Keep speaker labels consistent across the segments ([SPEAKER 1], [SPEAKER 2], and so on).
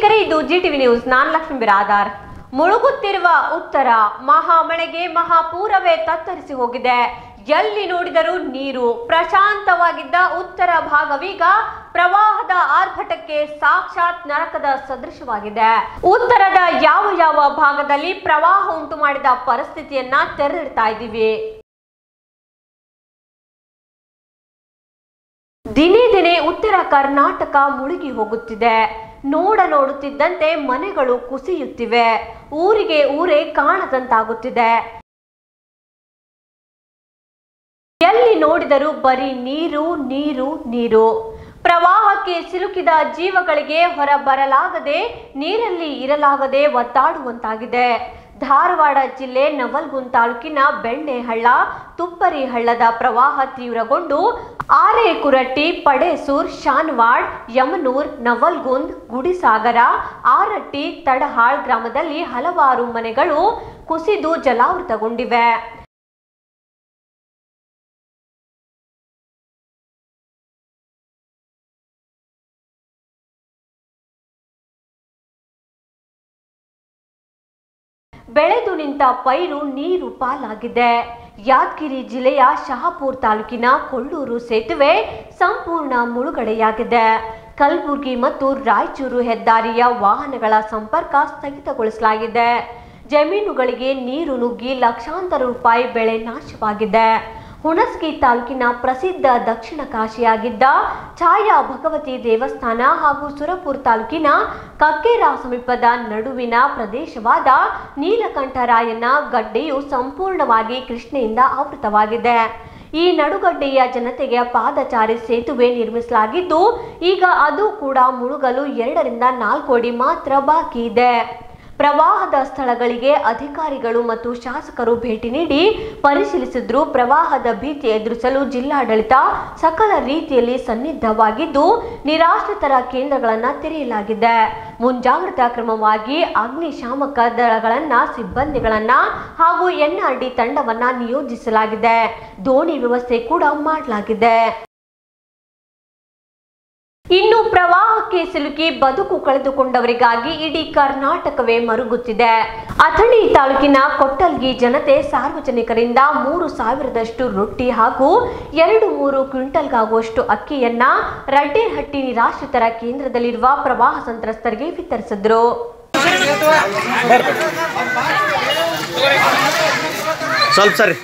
[SPEAKER 1] ವೀಕ್ಷಕರೇ ಇದು Zee TV news ನಾನ್ ಲಕ್ಷ್ಮೀ ಬಿರಾದಾರ್ ಮುಳುಗುತ್ತಿರುವ ಉತ್ತರ ಮಹಾಮಳೆಗೆ ಮಹಾಪೂರವೇ ತತ್ತರಿಸಿ ಹೋಗಿದೆ ಎಲ್ಲಿ ನೋಡಿದರೂ ನೀರು ಪ್ರಶಾಂತವಾಗಿದ್ದ ಉತ್ತರ ಭಾಗವೀಗ ಪ್ರವಾಹದ ಆರ್ಭಟಕ್ಕೆ ಸಾಕ್ಷಾತ್ ನರಕದ ಸದೃಶವಾಗಿದೆ ಉತ್ತರದ ಯಾವ ಯಾವ ಭಾಗದಲ್ಲಿ ಪ್ರವಾಹ ಉಂಟು ಮಾಡಿದ ಪರಿಸ್ಥಿತಿಯನ್ನ ತೆರೆದಿಡ್ತಾ ಇದ್ದೀವಿ ದಿನೇ ದಿನೇ ಉತ್ತರ ಕರ್ನಾಟಕ ಮುಳುಗಿ ಹೋಗುತ್ತಿದೆ ನೋಡ ನೋಡುತ್ತಿದ್ದಂತೆ ಮನೆಗಳು ಕುಸಿಯುತ್ತಿವೆ ಊರಿಗೆ ಊರೇ ಕಾಣದಂತಾಗುತ್ತಿದೆ ಎಲ್ಲಿ ನೋಡಿದರೂ ಬರೀ ನೀರು ನೀರು ನೀರು ಪ್ರವಾಹಕ್ಕೆ ಸಿಲುಕಿದ ಜೀವಗಳಿಗೆ ಹೊರ ಬರಲಾಗದೆ ನೀರಲ್ಲಿ ಇರಲಾಗದೆ ಒದ್ದಾಡುವಂತಾಗಿದೆ ಧಾರವಾಡ ಜಿಲ್ಲೆ ನವಲ್ಗುಂದ್ ತಾಲೂಕಿನ ಬೆಣ್ಣೆಹಳ್ಳ ತುಪ್ಪರಿ ಹಳ್ಳದ ಪ್ರವಾಹ ತೀವ್ರಗೊಂಡು ಆರೇಕುರಟ್ಟಿ ಪಡೇಸೂರ್ ಶಾನ್ವಾಡ್ ಯಮನೂರ್ ನವಲ್ಗುಂದ್ ಗುಡಿಸಾಗರ ಆರಟ್ಟಿ ತಡಹಾಳ್ ಗ್ರಾಮದಲ್ಲಿ ಹಲವಾರು ಮನೆಗಳು ಕುಸಿದು ಜಲಾವೃತಗೊಂಡಿವೆ ಬೆಳೆದು ನಿಂತ ಪೈರು ನೀರು ಪಾಲಾಗಿದೆ ಯಾದಗಿರಿ ಜಿಲ್ಲೆಯ ಶಹಾಪುರ್ ತಾಲೂಕಿನ ಕೊಳ್ಳೂರು ಸೇತುವೆ ಸಂಪೂರ್ಣ ಮುಳುಗಡೆಯಾಗಿದೆ ಕಲಬುರಗಿ ಮತ್ತು ರಾಯಚೂರು ಹೆದ್ದಾರಿಯ ವಾಹನಗಳ ಸಂಪರ್ಕ ಸ್ಥಗಿತಗೊಳಿಸಲಾಗಿದೆ ಜಮೀನುಗಳಿಗೆ ನೀರು ನುಗ್ಗಿ ಲಕ್ಷಾಂತರ ರೂಪಾಯಿ ಬೆಳೆ ನಾಶವಾಗಿದೆ ಹುಣಸ್ಗಿ ತಾಲೂಕಿನ ಪ್ರಸಿದ್ಧ ದಕ್ಷಿಣ ಕಾಶಿಯಾಗಿದ್ದ ಛಾಯಾ ಭಗವತಿ ದೇವಸ್ಥಾನ ಹಾಗೂ ಸುರಪುರ ತಾಲೂಕಿನ ಕಕ್ಕೇರ ಸಮೀಪದ ನಡುವಿನ ಪ್ರದೇಶವಾದ ನೀಲಕಂಠರಾಯನ ಗಡ್ಡೆಯು ಸಂಪೂರ್ಣವಾಗಿ ಕೃಷ್ಣೆಯಿಂದ ಆವೃತವಾಗಿದೆ ಈ ನಡುಗಡ್ಡೆಯ ಜನತೆಗೆ ಪಾದಚಾರಿ ಸೇತುವೆ ನಿರ್ಮಿಸಲಾಗಿದ್ದು ಈಗ ಅದು ಕೂಡ ಮುಳುಗಲು ಎರಡರಿಂದ ನಾಲ್ಕು ಅಡಿ ಮಾತ್ರ ಬಾಕಿ ಇದೆ ಪ್ರವಾಹದ ಸ್ಥಳಗಳಿಗೆ ಅಧಿಕಾರಿಗಳು ಮತ್ತು ಶಾಸಕರು ಭೇಟಿ ನೀಡಿ ಪರಿಶೀಲಿಸಿದ್ರು ಪ್ರವಾಹದ ಭೀತಿ ಎದುರಿಸಲು ಜಿಲ್ಲಾಡಳಿತ ಸಕಲ ರೀತಿಯಲ್ಲಿ ಸನ್ನಿದ್ಧವಾಗಿದ್ದು ನಿರಾಶ್ರಿತರ ಕೇಂದ್ರಗಳನ್ನು ತೆರೆಯಲಾಗಿದೆ ಮುಂಜಾಗ್ರತಾ ಕ್ರಮವಾಗಿ ಅಗ್ನಿಶಾಮಕ ದಳಗಳನ್ನ ಸಿಬ್ಬಂದಿಗಳನ್ನ ಹಾಗೂ ಎನ್ಆರ್ಡಿ ತಂಡವನ್ನ ನಿಯೋಜಿಸಲಾಗಿದೆ ದೋಣಿ ವ್ಯವಸ್ಥೆ ಕೂಡ ಮಾಡಲಾಗಿದೆ ಇನ್ನು ಪ್ರವಾಹಕ್ಕೆ ಸಿಲುಕಿ ಬದುಕು ಕಳೆದುಕೊಂಡವರಿಗಾಗಿ ಇಡೀ ಕರ್ನಾಟಕವೇ ಮರುಗುತ್ತಿದೆ ಅಥಣಿ ತಾಲೂಕಿನ ಕೊಟ್ಟಲ್ಗಿ ಜನತೆ ಸಾರ್ವಜನಿಕರಿಂದ ಮೂರು ಸಾವಿರದಷ್ಟು ರೊಟ್ಟಿ ಹಾಗೂ ಎರಡು ಮೂರು ಕ್ವಿಂಟಲ್ಗಾಗುವಷ್ಟು ಅಕ್ಕಿಯನ್ನ ರಡ್ಡೇಹಟ್ಟಿ ನಿರಾಶ್ರಿತರ ಕೇಂದ್ರದಲ್ಲಿರುವ ಪ್ರವಾಹ ಸಂತ್ರಸ್ತರಿಗೆ ವಿತರಿಸಿದ್ರು
[SPEAKER 2] ಸ್ವಲ್ಪ ಸರಿ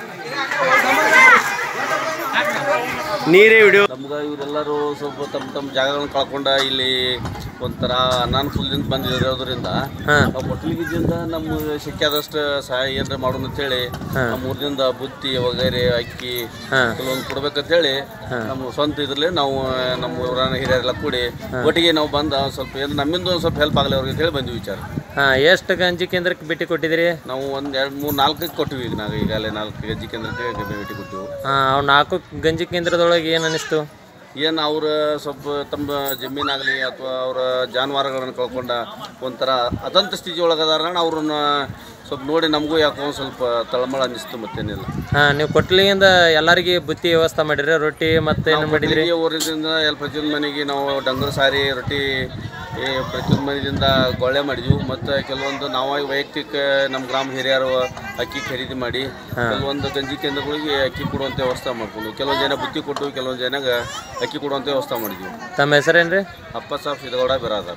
[SPEAKER 2] ನೀರೇ ವಿಡಿಯೋ
[SPEAKER 3] ನಮ್ಗೆ ಇವರೆಲ್ಲರೂ ಸ್ವಲ್ಪ ತಮ್ಮ ತಮ್ಮ ಜಾಗಗಳನ್ನ ಕಳ್ಕೊಂಡ ಇಲ್ಲಿ ಒಂಥರ ಅನಾನುಕೂಲದಿಂದ ಬಂದಿರೋದ್ರಿಂದ ನಾವು ಮೊಟ್ಲಿಗಿದ್ದಿಂದ ನಮ್ಮ ಸಿಕ್ಕಾದಷ್ಟು ಸಹಾಯ ಏನಾರ ಮಾಡೋಣ ಅಂತೇಳಿ ನಮ್ಮ ಊರಿನಿಂದ ಬುತ್ತಿ ವಗೈರೆ ಅಕ್ಕಿ ಕೆಲವೊಂದು ಕೊಡ್ಬೇಕಂತೇಳಿ ನಮ್ಮ ಸ್ವಂತ ಇದ್ರಲ್ಲೇ ನಾವು ನಮ್ಮ ಊರನ್ನ ಹಿರಿಯರೆಲ್ಲ ಕೂಡಿ ಒಟ್ಟಿಗೆ ನಾವು ಬಂದ ಸ್ವಲ್ಪ ಏನು ನಮ್ಮಿಂದ ಒಂದು ಸ್ವಲ್ಪ ಹೆಲ್ಪ್ ಆಗಲಿ ಅವ್ರಿಗೆ ಅಂತೇಳಿ ಬಂದ್ವಿ ವಿಚಾರ
[SPEAKER 2] ಹಾಂ ಎಷ್ಟು ಗಂಜಿ ಕೇಂದ್ರಕ್ಕೆ ಭೇಟಿ ಕೊಟ್ಟಿದ್ದೀರಿ
[SPEAKER 3] ನಾವು ಒಂದು ಎರಡು ಮೂರು ನಾಲ್ಕಕ್ಕೆ ಕೊಟ್ಟಿವಿ ಈಗ ನಾವು ಈಗಾಗಲೇ ನಾಲ್ಕು ಗಜ್ಜಿ ಕೇಂದ್ರಕ್ಕೆ ಭೇಟಿ ಕೊಟ್ಟಿವಿ
[SPEAKER 2] ಹಾಂ ಅವು ನಾಲ್ಕು ಗಂಜಿ ಕೇಂದ್ರದೊಳಗೆ ಏನು ಅನಿಸ್ತು
[SPEAKER 3] ಏನು ಅವ್ರ ಸ್ವಲ್ಪ ತಮ್ಮ ಜಮೀನಾಗಲಿ ಅಥವಾ ಅವರ ಜಾನುವಾರುಗಳನ್ನು ಕಳ್ಕೊಂಡ ಒಂಥರ ಅದಂತ ಸ್ಥಿತಿ ಒಳಗದಾರ ಅವ್ರನ್ನ ಸ್ವಲ್ಪ ನೋಡಿ ನಮಗೂ ಯಾಕೋ ಒಂದು ಸ್ವಲ್ಪ ತಳಮಳ ಅನ್ನಿಸ್ತು ಮತ್ತೇನಿಲ್ಲ
[SPEAKER 2] ಹಾಂ ನೀವು ಕೊಟ್ಲಿಯಿಂದ ಎಲ್ಲರಿಗೆ ಬುತ್ತಿ ವ್ಯವಸ್ಥೆ ಮಾಡಿರಿ ರೊಟ್ಟಿ ಮತ್ತೆ ಏನು ಮಾಡಿದ್ರಿ
[SPEAKER 3] ಮೊದಲಿಗೆ ಊರಿಂದ ಎಲ್ಲ ಪ್ರತಿಯೊಂದು ಮನೆಗೆ ನಾವು ಡಂಗರ್ ಸಾರಿ ರೊಟ್ಟಿ ಈ ಪ್ರತಿಯೊಂದು ಮನೆಯಿಂದ ಗೊಳ್ಳೆ ಮಾಡಿದ್ವಿ ಮತ್ತು ಕೆಲವೊಂದು ನಾವು ವೈಯಕ್ತಿಕ ನಮ್ಮ ಗ್ರಾಮ ಹಿರಿಯರು ಅಕ್ಕಿ ಖರೀದಿ ಮಾಡಿ ಕೆಲವೊಂದು ಗಂಜಿ ಕೇಂದ್ರಗಳಿಗೆ ಅಕ್ಕಿ ಕೊಡುವಂಥ ವ್ಯವಸ್ಥೆ ಮಾಡ್ಕೊಂಡು ಕೆಲವೊಂದು ಜನ ಬುತ್ತಿ ಕೊಟ್ಟು ಕೆಲವೊಂದು ಜನಗೆ ಅಕ್ಕಿ ಕೊಡುವಂಥ ವ್ಯವಸ್ಥೆ ಮಾಡಿದ್ವಿ
[SPEAKER 2] ತಮ್ಮ ಹೆಸರೇನು ರೀ
[SPEAKER 3] ಅಪ್ಪ ಸಾಬ್ ಸಿದ್ದಗೌಡ ಬಿರಾದಾರ್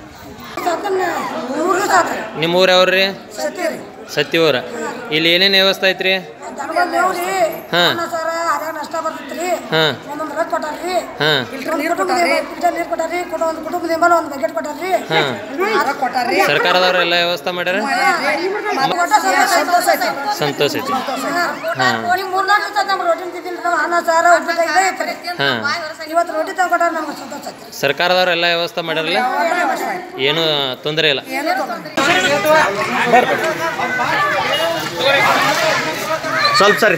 [SPEAKER 2] ನಿಮ್ಮ ಊರು ಯಾವ್ರಿ ಸತ್ತಿ ಊರ ಇಲ್ಲಿ ಏನೇನು ವ್ಯವಸ್ಥೆ ಐತ್ರಿ ಹಾಂ
[SPEAKER 4] ಸರ ಅದ್ಯಾಗ ನಷ್ಟ ಬರ್ತೈತ್ರಿ
[SPEAKER 2] ಹಾಂ
[SPEAKER 4] ಒಂದೊಂದು ರೊಕ್ಕ ಕೊಟ್ಟಾರ್ರಿ
[SPEAKER 2] ಹಾಂ
[SPEAKER 4] ಫಿಲ್ಟರ್ ನೀರು ಕೊಟ್ಟಾರ್ರಿ ಫಿಲ್ಟರ್ ನೀರು ಕೊಟ್ಟಾರ್ರಿ ಕೊಡ ಒಂದು ಕುಟುಂಬದ ಮೇಲೆ ಒಂದು ಬಕೆಟ್ ಕೊಟ್ಟಾರ್ರಿ
[SPEAKER 2] ಹಾಂ
[SPEAKER 4] ಅದ ಕೊಟ್ಟಾರ್ರಿ
[SPEAKER 2] ಸರ್ಕಾರದವ್ರು ಎಲ್ಲ ವ್ಯವಸ್ಥೆ ಮಾಡ್ಯಾರ ಸಂತೋಷ ಐತಿ ಹಾಂ
[SPEAKER 4] ಈ ಮೂರ್ನಾಲ್ಕು ದಿವಸ ನಮ್ಗೆ ರೊಟ್ಟಿ ತಿಂದಿಲ್ಲ ನಾವು ಅನ್ನ ಸಾರ ಉಪ್ಪಿಟ್ಟು ಇದೇ ಐತ್ರಿ
[SPEAKER 2] ಹಾಂ
[SPEAKER 4] ಇವತ್ತು ರೊಟ್ಟಿ ತಗೊಟ್ಟಾರ ನಮ್ಗೆ ಸಂತೋಷ ಐತ್ರಿ
[SPEAKER 2] ಸರ್ಕಾರದವ್ರು ಎಲ್ಲ ವ್ಯವಸ್ಥೆ ಮಾಡ್ಯಾರಲ್ಲ ಏನು ತೊಂದರೆ ಇಲ್ಲ
[SPEAKER 4] ಏನೂ ತೊಗೊಂಡ್ರಿ
[SPEAKER 2] ಸ್ವಲ್ಪ ಸರಿ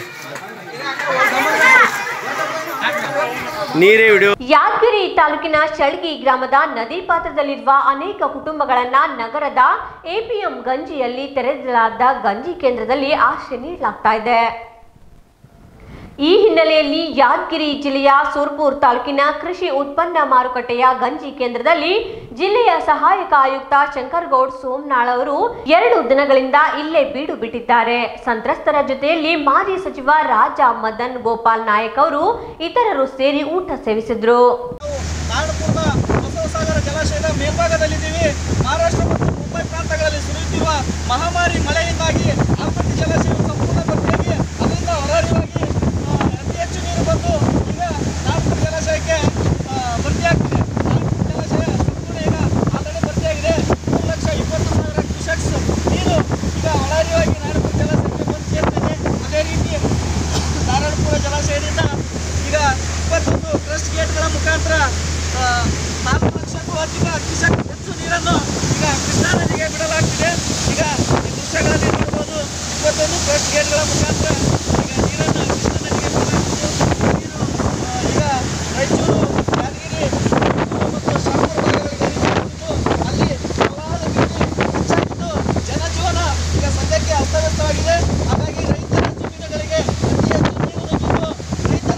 [SPEAKER 2] ನೀರೇ ವಿಡಿಯೋ
[SPEAKER 1] ಯಾದಗಿರಿ ತಾಲೂಕಿನ ಶಳ್ಗಿ ಗ್ರಾಮದ ನದಿ ಪಾತ್ರದಲ್ಲಿರುವ ಅನೇಕ ಕುಟುಂಬಗಳನ್ನ ನಗರದ ಎಪಿಎಂ ಗಂಜಿಯಲ್ಲಿ ತೆರೆದಿಡಲಾದ ಗಂಜಿ ಕೇಂದ್ರದಲ್ಲಿ ಆಶ್ರಯ ನೀಡಲಾಗ್ತಾ ಇದೆ ಈ ಹಿನ್ನೆಲೆಯಲ್ಲಿ ಯಾದಗಿರಿ ಜಿಲ್ಲೆಯ ಸುರ್ಪುರ್ ತಾಲೂಕಿನ ಕೃಷಿ ಉತ್ಪನ್ನ ಮಾರುಕಟ್ಟೆಯ ಗಂಜಿ ಕೇಂದ್ರದಲ್ಲಿ ಜಿಲ್ಲೆಯ ಸಹಾಯಕ ಆಯುಕ್ತ ಶಂಕರಗೌಡ್ ಸೋಮನಾಳ್ ಅವರು ಎರಡು ದಿನಗಳಿಂದ ಇಲ್ಲೇ ಬೀಡು ಬಿಟ್ಟಿದ್ದಾರೆ ಸಂತ್ರಸ್ತರ ಜೊತೆಯಲ್ಲಿ ಮಾಜಿ ಸಚಿವ ರಾಜ ಮದನ್ ಗೋಪಾಲ್ ನಾಯಕ್ ಅವರು ಇತರರು ಸೇರಿ ಊಟ ಸೇವಿಸಿದ್ರು
[SPEAKER 5] ನಾರಾಯಣಪುರದ ಬಸವಸಾಗರ ಜಲಾಶಯದ ಮೇಲ್ಭಾಗದಲ್ಲಿದ್ದೀವಿ ಮಹಾರಾಷ್ಟ್ರ ಮತ್ತು ಮುಂಬೈ ಪ್ರಾಂತಗಳಲ್ಲಿ ಸುರಿಯುತ್ತಿರುವ ಮಹಾಮಾರಿ ಮಳೆಯಿಂದಾಗಿ ಆಲ್ಮಟ್ಟಿ ಜಲಾಶಯವು ಸಂಪೂರ್ಣ ಭರ್ತಿಯಾಗಿ ಅದರಿಂದ ಹೊರಹರಿವಾಗಿ ಆ, ಅತಿ ಹೆಚ್ಚು ನೀರು ಬಂದು ಈಗ ನಾರಾಯಣಪುರ ಜಲಾಶಯಕ್ಕೆ ಆ, ಭರ್ತಿಯಾಗ್ತಿದೆ ನಾರಾಯಣಪುರ ಜಲಾಶಯ ಸಂಪೂರ್ಣ ಈಗ ಆಲ್ರೆಡಿ ಭರ್ತಿಯಾಗಿದೆ ಮೂರು ಲಕ್ಷ ಇಪ್ಪತ್ತು ಸಾವಿರ ಕ್ಯೂಸೆಕ್ಸ್ ನೀರು ಈಗ ಹೊರಹರಿವಾಗಿ ನಾರಾಯಣಪುರ ಜಲಾಶಯಕ್ಕೆ ಬಂದು ಸೇರ್ತಿದೆ ಅದೇ ರೀತಿ ನಾರಾಯಣಪುರ ಜಲಾಶಯದಿಂದ ಈಗ ಇಪ್ಪತ್ತೊಂದು ಕ್ರಸ್ಟ್ ಗೇಟ್ಗಳ ಮುಖಾಂತರ ಆ, ನಾಲ್ಕು ಲಕ್ಷಕ್ಕೂ ಅಧಿಕ ಕ್ಯೂಸೆಕ್ ಹೆಚ್ಚು ನೀರನ್ನು ಈಗ ಕೃಷ್ಣಾ ನದಿಗೆ ಬಿಡಲಾಗ್ತಿದೆ ಈಗ ಈ ದೃಶ್ಯಗಳಲ್ಲಿ ನೋಡ್ಬೋದು ಇಪ್ಪತ್ತೊಂದು ಕ್ರಸ್ಟ್ ಗೇಟ್ಗಳ ಮುಖಾಂತರ ಈಗ ನೀರನ್ನು ಕೃಷ್ಣಾ ನದಿಗೆ ಬಿಡಲಾಗ್ತಿದೆ ನೀರು ಆ, ಈಗ ರಾಯಚೂರು ಯಾದಗಿರಿ ಮತ್ತು ಶಾಪುರ ಭಾಗಗಳಿಗೆ ಹರಿದು ಅಲ್ಲಿ ಪ್ರವಾಹದ ಭೀತಿ ಹೆಚ್ಚಾಗಿದ್ದು ಜನಜೀವನ ಈಗ ಸದ್ಯಕ್ಕೆ ಅಸ್ತವ್ಯಸ್ತವಾಗಿದೆ ಹಾಗಾಗಿ ರೈತರ ಜಮೀನುಗಳಿಗೆ ಅತಿ ಹೆಚ್ಚು ನೀರು ನುಗ್ಗಿದ್ದು ರೈತರ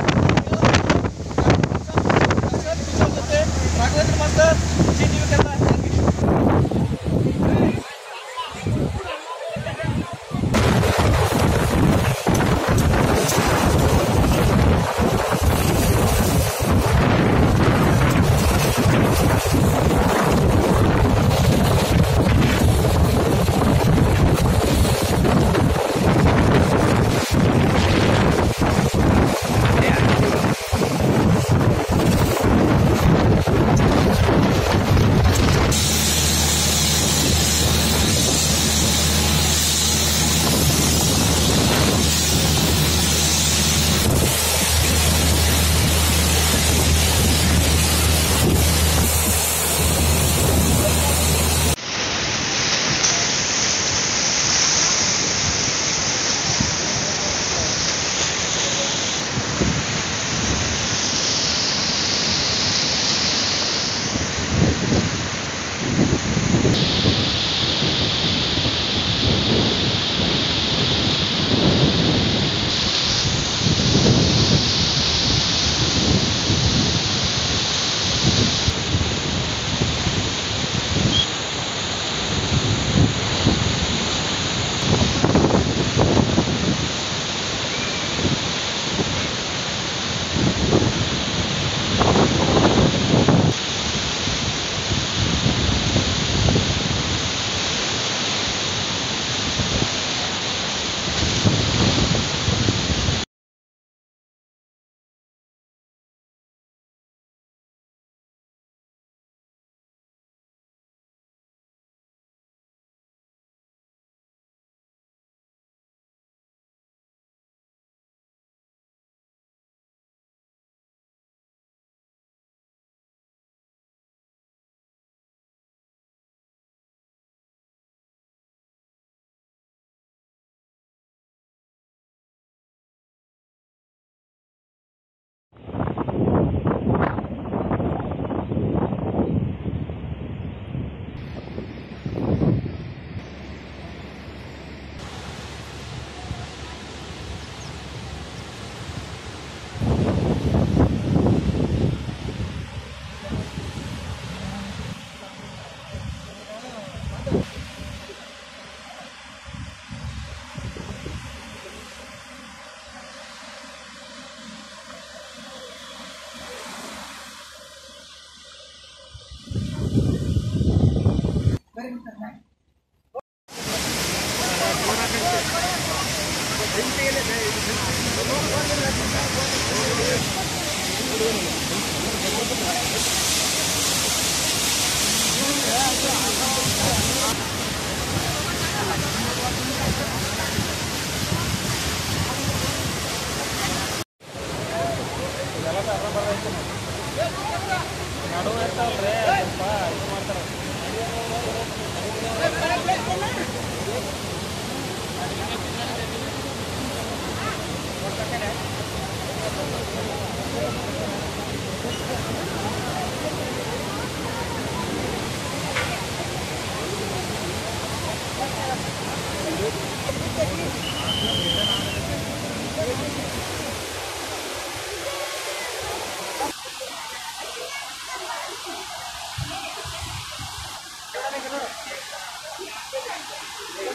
[SPEAKER 5] ಜೊತೆ ರಾಘವೇಂದ್ರ ಮಾಸ್ತರ್ ಜಿ ಟಿವಿ ಕನ್ನಡ ಯಾದಗಿರಿ.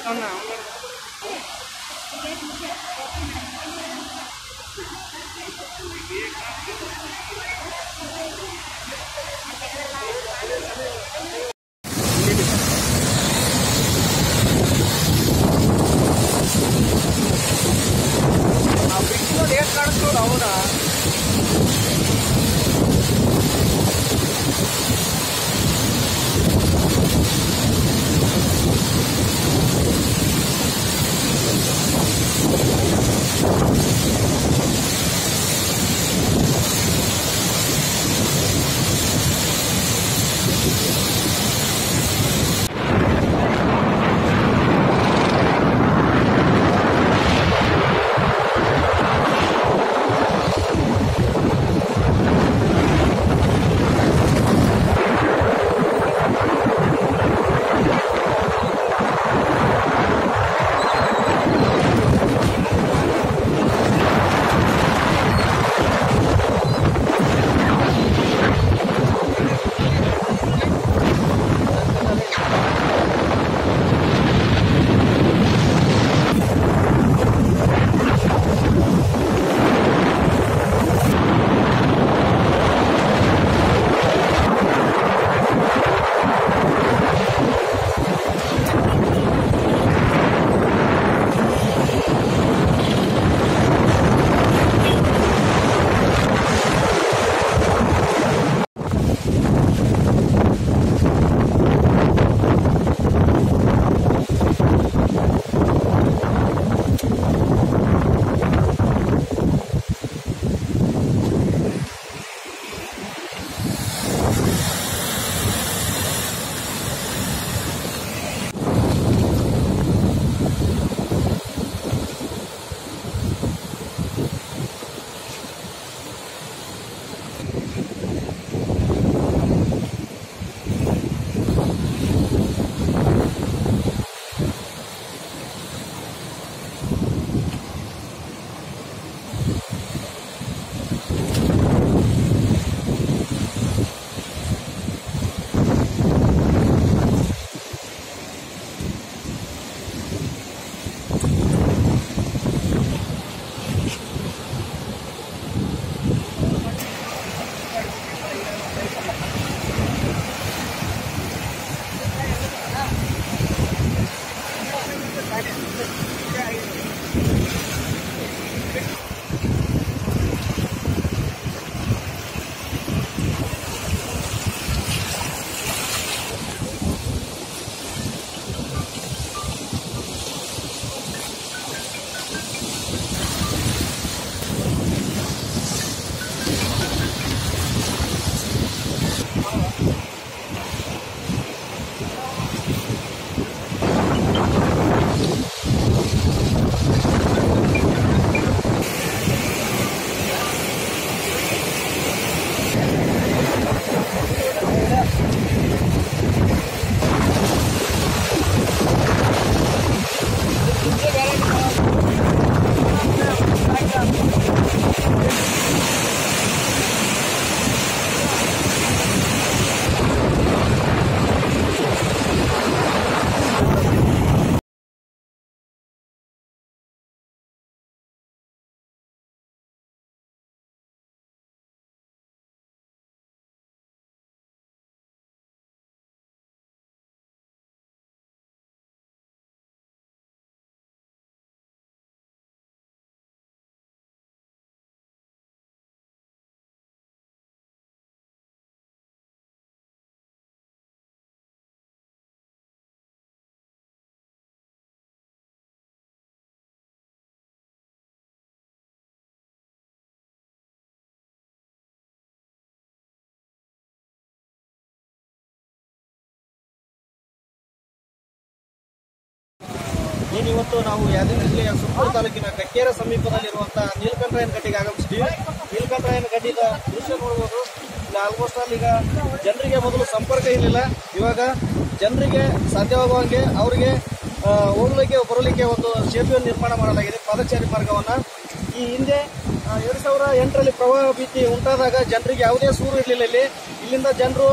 [SPEAKER 5] ಏನು ಇವತ್ತು ನಾವು ಯಾದಗಿರಿ ಜಿಲ್ಲೆಯ ಸುತ್ತೂರು ತಾಲೂಕಿನ ಕಕ್ಕೇರ ಸಮೀಪದಲ್ಲಿರುವಂತಹ ನೀಲಕಂಠರಾಯನ ಗಡ್ಡಿಗೆ ಆಗಮಿಸಿದ್ವಿ ನೀಲಕಂಠರಾಯನ ಗಡ್ಡಿದ ದೃಶ್ಯ ನೋಡ್ಬೋದು ಇಲ್ಲಿ ಆಲ್ಮೋಸ್ಟ್ ಅಲ್ಲಿ ಈಗ ಜನರಿಗೆ ಮೊದಲು ಸಂಪರ್ಕ ಇರಲಿಲ್ಲ ಇವಾಗ ಜನರಿಗೆ ಸಾಧ್ಯವಾಗುವಂಗೆ ಅವರಿಗೆ ಆ, ಹೋಗ್ಲಿಕ್ಕೆ ಬರಲಿಕ್ಕೆ ಒಂದು ಸೇತುವೆ ನಿರ್ಮಾಣ ಮಾಡಲಾಗಿದೆ ಪಾದಚಾರಿ ಮಾರ್ಗವನ್ನ ಈ ಹಿಂದೆ ಆ, ಎರಡ್ ಸಾವಿರ ಎಂಟರಲ್ಲಿ ಪ್ರವಾಹ ಭೀತಿ ಉಂಟಾದಾಗ ಜನರಿಗೆ ಯಾವುದೇ ಸೂರು ಇರಲಿಲ್ಲ ಇಲ್ಲಿ ಇಲ್ಲಿಂದ ಜನರು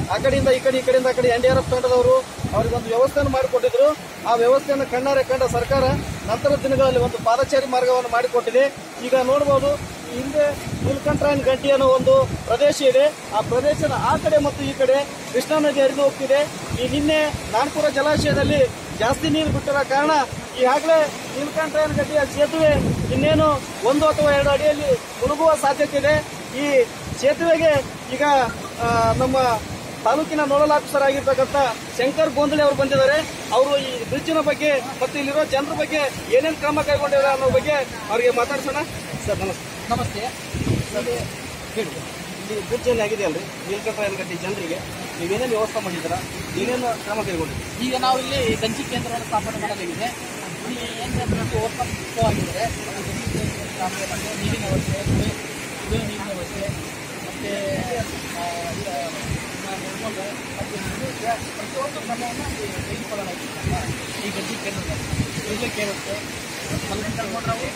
[SPEAKER 5] ಆ ಕಡೆಯಿಂದ ಈ ಕಡೆ ಈ ಕಡೆಯಿಂದ ಆ ಕಡೆ ಎನ್ ಡಿ ಆರ್ ಎಫ್ ತಂಡದವರು ಅವ್ರಿಗೆ ಒಂದು ವ್ಯವಸ್ಥೆಯನ್ನು ಮಾಡಿಕೊಟ್ಟಿದ್ರು ಆ ವ್ಯವಸ್ಥೆಯನ್ನು ಕಣ್ಣಾರೆ ಕಂಡ ಸರ್ಕಾರ ನಂತರದ ದಿನಗಳಲ್ಲಿ ಒಂದು ಪಾದಚಾರಿ ಮಾರ್ಗವನ್ನು ಮಾಡಿಕೊಟ್ಟಿದೆ ಈಗ ನೋಡಬಹುದು ಹಿಂದೆ ನೀಲಕಂಠರಾಯನ ಗಂಟಿ ಅನ್ನೋ ಒಂದು ಪ್ರದೇಶ ಇದೆ ಆ ಪ್ರದೇಶದ ಆ ಕಡೆ ಮತ್ತು ಈ ಕಡೆ ಕೃಷ್ಣಾ ನದಿ ಹರಿದು ಹೋಗ್ತಿದೆ ಈ ನಿನ್ನೆ ನಾನ್ಪುರ ಜಲಾಶಯದಲ್ಲಿ ಜಾಸ್ತಿ ನೀರು ಬಿಟ್ಟಿರೋ ಕಾರಣ ಈಗಾಗಲೇ ನೀಲಕಂಠರಾಯನ ಗಡ್ಡೆಯ ಸೇತುವೆ ಇನ್ನೇನು ಒಂದು ಅಥವಾ ಎರಡು ಅಡಿಯಲ್ಲಿ ಮುಳುಗುವ ಸಾಧ್ಯತೆ ಇದೆ ಈ ಸೇತುವೆಗೆ ಈಗ ಆ, ನಮ್ಮ ತಾಲೂಕಿನ ನೋಡಲ್ ಆಫೀಸರ್ ಆಗಿರ್ತಕ್ಕಂಥ ಶಂಕರ್ ಗೋಂದಳಿ ಅವರು ಬಂದಿದ್ದಾರೆ ಅವರು ಈ ಬ್ರಿಡ್ಜಿನ ಬಗ್ಗೆ ಮತ್ತು ಇಲ್ಲಿರೋ ಜನರ ಬಗ್ಗೆ ಏನೇನು ಕ್ರಮ ಕೈಗೊಂಡಿದ್ದಾರೆ ಅನ್ನೋ ಬಗ್ಗೆ ಅವರಿಗೆ ಮಾತಾಡ್ಸೋಣ ಸರ್ ನಮಸ್ತೆ
[SPEAKER 6] ನಮಸ್ತೆ
[SPEAKER 5] ಸರ್ ಹೇಳಿ ಇಲ್ಲಿ ಬ್ರಿಡ್ಜ್ ಏನು ಆಗಿದೆಯಲ್ರಿ ನೀಲಕಂಠರಾಯನ ಗಡ್ಡೆ ಜನರಿಗೆ ನೀವೇನೇನು ವ್ಯವಸ್ಥೆ ಮಾಡಿದ್ದೀರಾ ಏನೇನು ಕ್ರಮ ಕೈಗೊಂಡಿದ್ದೀರಾ
[SPEAKER 6] ಈಗ ನಾವು ಇಲ್ಲಿ ಗಂಜಿ ಕೇಂದ್ರವನ್ನು ಸ್ಥಾಪನೆ ಮಾಡಲಾಗಿದೆ ಇಲ್ಲಿ ಏನು ಓದ್ಕೊಂಡಿದ್ದಾರೆ ಗಂಜಿ ಕೇಂದ್ರ ಸ್ಥಾಪನೆ ಮಾಡಿ ನೀರಿನ ವ್ಯವಸ್ಥೆ ಕುಡಿ ಕುಡಿಯುವ ನೀರಿನ ವ್ಯವಸ್ಥೆ ಮತ್ತು ಮತ್ತು ಪ್ರತಿಯೊಂದು ಕ್ರಮವನ್ನು ಇಲ್ಲಿ ತೆಗೆದುಕೊಳ್ಳಲಾಗಿದೆ ಈ ಗಂಜಿ ಕೇಂದ್ರದಲ್ಲಿ ಇರ್ಲಿಕ್ಕೆ ವ್ಯವಸ್ಥೆ ಮಲ್ಕೊಂಡ್ರೆ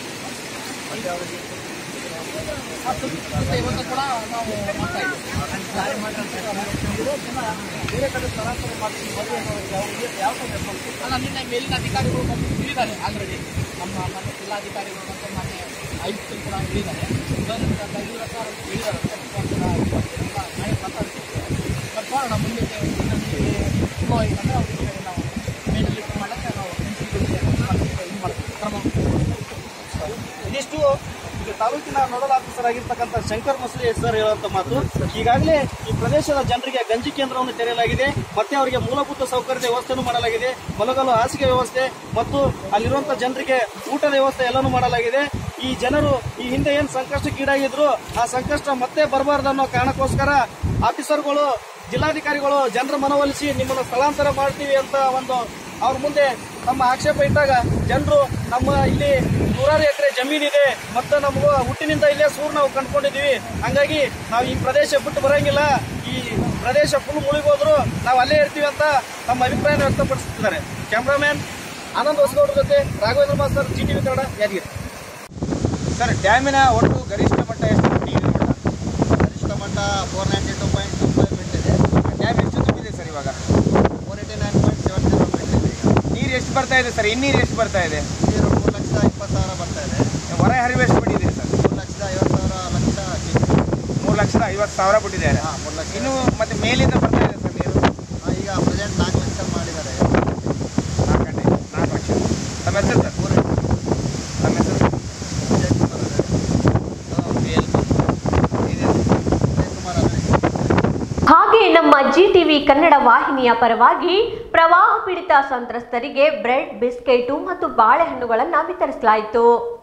[SPEAKER 6] ಮತ್ತು ಮತ್ತೆ ಇವತ್ತು ಕೂಡ ನಾವು ಮಾಡ್ತಾ ಇದ್ದೀವಿ ಇರೋ ಜನ ಬೇರೆ ಕಡೆ ಸ್ಥಳಾಂತರ ಮಾಡ್ತೀವಿ ಮದುವೆ ಅನ್ನೋರಿಗೆ ಅವ್ರಿಗೆ ಯಾವ ಕಡೆ response? ಅಲ್ಲ ನಿನ್ನೆ ಮೇಲಿನ ಅಧಿಕಾರಿಗಳು ಬಂದು ಇಳಿದ್ದಾರೆ ಆಲ್ರೆಡಿ ನಮ್ಮ ನಮ್ಮ ಜಿಲ್ಲಾಧಿಕಾರಿಗಳು ಮತ್ತು ಮಾನ್ಯ ಆಯುಕ್ತರು ಕೂಡ ಇಳಿದ್ದಾರೆ ಗವರ್ಮೆಂಟ್ ಅಂತ ಇಳಿದ ಸರ್ ಇಳಿದ್ದಾರೆ response ಎಲ್ಲ ಎಲ್ಲ ನಾಳೆ ಮಾತಾಡ್ತಿರ್ತೀವಿ ಬಟ್ ನೋಡೋಣ ಮುಂದೆ ಫ್ಲೋ ಆಗಿದ್ರೆ ಅವ್ರಿಗೆ ನಾವು ಮೇನಲ್ಲಿ ಮಾಡೋಕ್ಕೆ ನಾವು ಇದು ಮಾಡ್ತೀವಿ ಕ್ರಮ
[SPEAKER 5] ಇದಿಷ್ಟು ಈಗ ತಾಲೂಕಿನ ನೋಡಲ್ ಆಫೀಸರ್ ಆಗಿರ್ತಕ್ಕಂಥ ಶಂಕರ್ ಮಸಲಿ ಸರ್ ಹೇಳುವಂತ ಮಾತು ಈಗಾಗಲೇ ಈ ಪ್ರದೇಶದ ಜನರಿಗೆ ಗಂಜಿ ಕೇಂದ್ರವನ್ನು ತೆರೆಯಲಾಗಿದೆ ಮತ್ತೆ ಅವರಿಗೆ ಮೂಲಭೂತ ಸೌಕರ್ಯದ ವ್ಯವಸ್ಥೆಯನ್ನು ಮಾಡಲಾಗಿದೆ ಮಲಗಲು ಹಾಸಿಗೆ ವ್ಯವಸ್ಥೆ ಮತ್ತು ಅಲ್ಲಿರುವಂತಹ ಜನರಿಗೆ ಊಟದ ವ್ಯವಸ್ಥೆ ಎಲ್ಲನೂ ಮಾಡಲಾಗಿದೆ ಈ ಜನರು ಈ ಹಿಂದೆ ಏನು ಸಂಕಷ್ಟಕ್ಕೀಡಾಗಿದ್ರು ಆ ಸಂಕಷ್ಟ ಮತ್ತೆ ಬರಬಾರ್ದು ಅನ್ನೋ ಕಾರಣಕ್ಕೋಸ್ಕರ ಆಫೀಸರ್ಗಳು ಜಿಲ್ಲಾಧಿಕಾರಿಗಳು ಜನರ ಮನವೊಲಿಸಿ ನಿಮ್ಮನ್ನು ಸ್ಥಳಾಂತರ ಮಾಡ್ತೀವಿ ಅಂತ ಒಂದು ಅವ್ರ ಮುಂದೆ ನಮ್ಮ ಆಕ್ಷೇಪ ಇಟ್ಟಾಗ ಜನರು ನಮ್ಮ ಇಲ್ಲಿ ನೂರಾರು ಎಕರೆ ಜಮೀನಿದೆ ಮತ್ತು ನಮಗೂ ಹುಟ್ಟಿನಿಂದ ಇಲ್ಲೇ ಸೂರು ನಾವು ಕಂಡ್ಕೊಂಡಿದ್ದೀವಿ ಹಂಗಾಗಿ ನಾವು ಈ ಪ್ರದೇಶ ಬಿಟ್ಟು ಬರಂಗಿಲ್ಲ ಈ ಪ್ರದೇಶ ಫುಲ್ ಮುಳುಗೋದ್ರು ನಾವು ಅಲ್ಲೇ ಇರ್ತೀವಿ ಅಂತ ತಮ್ಮ ಅಭಿಪ್ರಾಯ ವ್ಯಕ್ತಪಡಿಸುತ್ತಿದ್ದಾರೆ ಕ್ಯಾಮ್ರಾಮ್ಯಾನ್ ಆನಂದ್ ಹೊಸಗೌಡ್ರ ಜೊತೆ ರಾಘವೇಂದ್ರ ಮಾಸ್ತರ್ ಜಿ ಟಿವಿ ಕನ್ನಡ ಯಾದಗಿರಿ
[SPEAKER 7] ಸರ್ ಡ್ಯಾಮಿನ ಒಟ್ಟು ಗರಿಷ್ಠ ಮಟ್ಟ ಎಷ್ಟು ನೀರಿನ ಮಟ್ಟ
[SPEAKER 8] ಗರಿಷ್ಠ ಮಟ್ಟ four ninety two point two five meter ಇದೆ
[SPEAKER 7] ಡ್ಯಾಮ್ ಎಷ್ಟು ತುಂಬಿದೆ ಸರ್ ಇವಾಗ
[SPEAKER 8] four eighty nine point seven zero meter ಇದೆ ಈಗ
[SPEAKER 7] ನೀರು ಎಷ್ಟು ಬರ್ತಾ ಇದೆ ಸರ್ ಇನ್ನೀರು ಎಷ್ಟು ಬರ್ತಾ ಇದೆ
[SPEAKER 8] ನೀರು ಮೂರು ಲಕ್ಷ ಇಪ್ಪತ್ತು ಸಾವಿರ ಬರ್ತಾ ಇದೆ
[SPEAKER 7] ಹೊರ ಹರಿವು ಎಷ್ಟು ಬಿಟ್ಟಿದೆ ಸರ್
[SPEAKER 8] ಮೂರು ಲಕ್ಷದ ಐವತ್ತು ಸಾವಿರ ಲಕ್ಷ ಕೆ
[SPEAKER 7] ಮೂರು ಲಕ್ಷದ ಐವತ್ತು ಸಾವಿರ ಬಿಟ್ಟಿದ್ದಾರೆ
[SPEAKER 8] ಹಾಂ ಮೂರು ಲಕ್ಷ
[SPEAKER 7] ಇನ್ನು ಮತ್ತೆ ಮೇಲಿಂದ ಬರ್ತಾ ಇದೆ ಸರ್ ನೀರು
[SPEAKER 8] ಹಾಂ, ಈಗ ಪ್ರೆಸೆಂಟ್ ನಾಲ್ಕು ಲಕ್ಷ ಮಾಡಿದ್ದಾರೆ
[SPEAKER 7] ನಾಲ್ಕು ಗಂಟೆ ನಾಲ್ಕು ಲಕ್ಷ ನಮ್ಮ ಹೆಸರು ಸರ್
[SPEAKER 8] ಮೂರು
[SPEAKER 7] ನಮ್ಮ ಹೆಸರು
[SPEAKER 8] ವಿಜಯ್ ಕುಮಾರ್ ಅವರೇ
[SPEAKER 7] ಇದೆ
[SPEAKER 8] ವಿಜಯ್ ಕುಮಾರ್ ಅವರೇ
[SPEAKER 1] ಹಾಗೆ ನಮ್ಮ ಜಿ ಟಿವಿ ಕನ್ನಡ ವಾಹಿನಿಯ ಪರವಾಗಿ ಪ್ರವಾಹ ಪೀಡಿತ ಸಂತ್ರಸ್ತರಿಗೆ ಬ್ರೆಡ್ ಬಿಸ್ಕೆಟು ಮತ್ತು ಬಾಳೆಹಣ್ಣುಗಳನ್ನು ವಿತರಿಸಲಾಯಿತು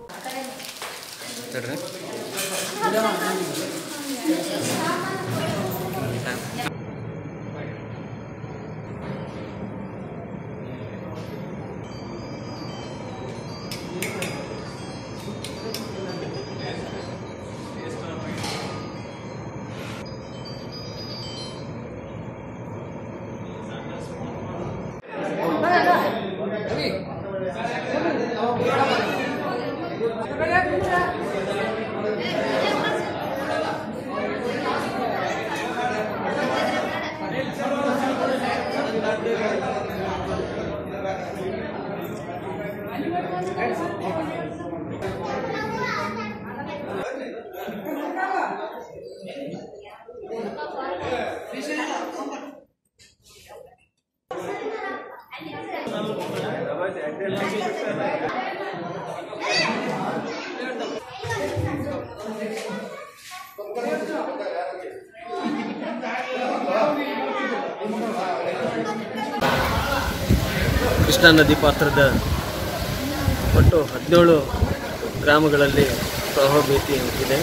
[SPEAKER 9] ಕೃಷ್ಣಾ ನದಿ ಪಾತ್ರದ ಒಟ್ಟು ಹದಿನೇಳು ಗ್ರಾಮಗಳಲ್ಲಿ ಪ್ರವಾಹ ಭೀತಿ ಇದೆ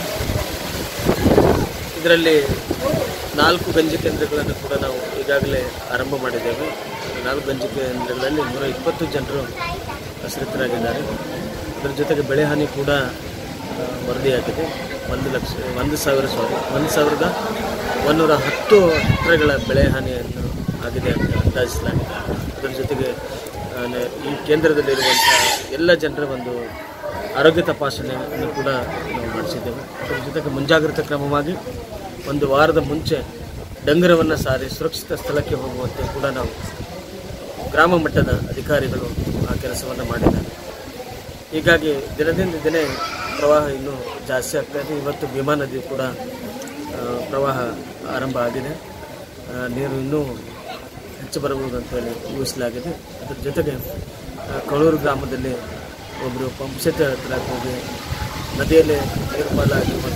[SPEAKER 9] ಇದರಲ್ಲಿ ನಾಲ್ಕು ಗಂಜಿ ಕೇಂದ್ರಗಳನ್ನು ಕೂಡ ನಾವು ಈಗಾಗಲೇ ಆರಂಭ ಮಾಡಿದ್ದೇವೆ ಈ ನಾಲ್ಕು ಗಂಜಿ ಕೇಂದ್ರಗಳಲ್ಲಿ ನೂರ ಇಪ್ಪತ್ತು ಜನರು ಆಶ್ರಿತರಾಗಿದ್ದಾರೆ ಅದರ ಜೊತೆಗೆ ಬೆಳೆ ಹಾನಿ ಕೂಡ ಆ, ವರದಿಯಾಗಿದೆ ಒಂದು ಲಕ್ಷ ಒಂದು ಸಾವಿರ ಸಾರಿ ಒಂದು ಸಾವಿರದ ಒಂದೂರ ಹತ್ತು ಹೆಕ್ಟರ್ಗಳ ಬೆಳೆ ಹಾನಿಯನ್ನು ಆಗಿದೆ ಅಂತ ಅಂದಾಜಿಸಲಾಗಿದೆ ಅದರ ಜೊತೆಗೆ ಆ, ನೆ- ಈ ಕೇಂದ್ರದಲ್ಲಿರುವಂಥ ಎಲ್ಲ ಜನರ ಒಂದು ಆರೋಗ್ಯ ತಪಾಸಣೆಯನ್ನು ಕೂಡ ನಾವು ಮಾಡಿಸಿದ್ದೇವೆ ಅದರ ಜೊತೆಗೆ ಮುಂಜಾಗ್ರತಾ ಕ್ರಮವಾಗಿ ಒಂದು ವಾರದ ಮುಂಚೆ ಡಂಗರವನ್ನು ಸಾರಿ ಸುರಕ್ಷಿತ ಸ್ಥಳಕ್ಕೆ ಹೋಗುವಂತೆ ಕೂಡ ನಾವು ಗ್ರಾಮ ಮಟ್ಟದ ಅಧಿಕಾರಿಗಳು ಆ ಕೆಲಸವನ್ನು ಮಾಡಿದ್ದಾರೆ ಹೀಗಾಗಿ ದಿನದಿಂದ ದಿನ ಪ್ರವಾಹ ಇನ್ನೂ ಜಾಸ್ತಿ ಆಗ್ತಾ ಇದೆ ಇವತ್ತು ಭೀಮಾ ನದಿ ಕೂಡ ಆ, ಪ್ರವಾಹ ಆರಂಭ ಆಗಿದೆ ಆ, ನೀರು ಇನ್ನೂ ಹೆಚ್ಚು ಬರಬಹುದು ಅಂತ ಹೇಳಿ ಊಹಿಸಲಾಗಿದೆ ಅದರ ಜೊತೆಗೆ ಆ, ಕಳೂರು ಗ್ರಾಮದಲ್ಲಿ ಒಬ್ಬರು ಪಂಪ್ ಸೆಟ್ ಹತ್ರ ಹೋಗಿ ನದಿಯಲ್ಲಿ ನೀರು ಪಾಲಾಗಿರುವಂಥ